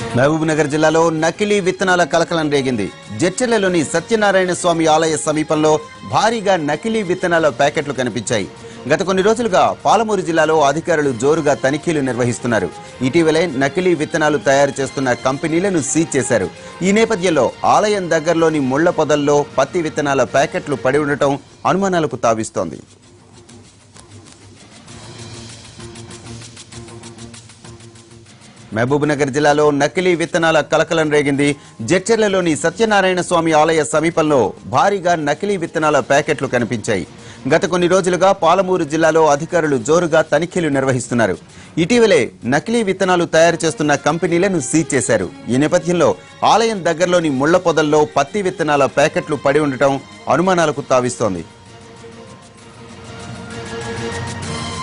మహబూబ్ నగర్ జిల్లాలో నకిలీ విత్తనాల కలకలం రేగింది జడ్చెర్లలోని సత్యనారాయణ స్వామి ఆలయ సమీపంలో భారీగా నకిలీ విత్తనాల ప్యాకెట్లు కనిపించాయి గత కొన్ని రోజులుగా పాలమూరు జిల్లాలో అధికారులు జోరుగా తనిఖీలు నిర్వహిస్తున్నారు ఇటీవలే నకిలీ విత్తనాలు తయారు చేస్తున్న కంపెనీలను సీజ్ చేశారు ఈ నేపథ్యంలో ఆలయం దగ్గరలోని ముళ్ల పొదల్లో పత్తి విత్తనాల ప్యాకెట్లు పడి ఉండటం అనుమానాలకు తావిస్తోంది మహబూబ్ నగర్ జిల్లాలో నకిలీ విత్తనాల కలకలం రేగింది జడ్చెర్లలోని సత్యనారాయణ స్వామి ఆలయ సమీపంలో భారీగా నకిలీ విత్తనాల ప్యాకెట్లు కనిపించాయి గత కొన్ని రోజులుగా పాలమూరు జిల్లాలో అధికారులు జోరుగా తనిఖీలు నిర్వహిస్తున్నారు ఇటీవలే నకిలీ విత్తనాలు తయారు చేస్తున్న కంపెనీలను సీజ్ చేశారు ఈ నేపథ్యంలో ఆలయం దగ్గరలోని ముళ్ల పొదల్లో పత్తి విత్తనాల ప్యాకెట్లు పడి ఉండటం అనుమానాలకు తావిస్తోంది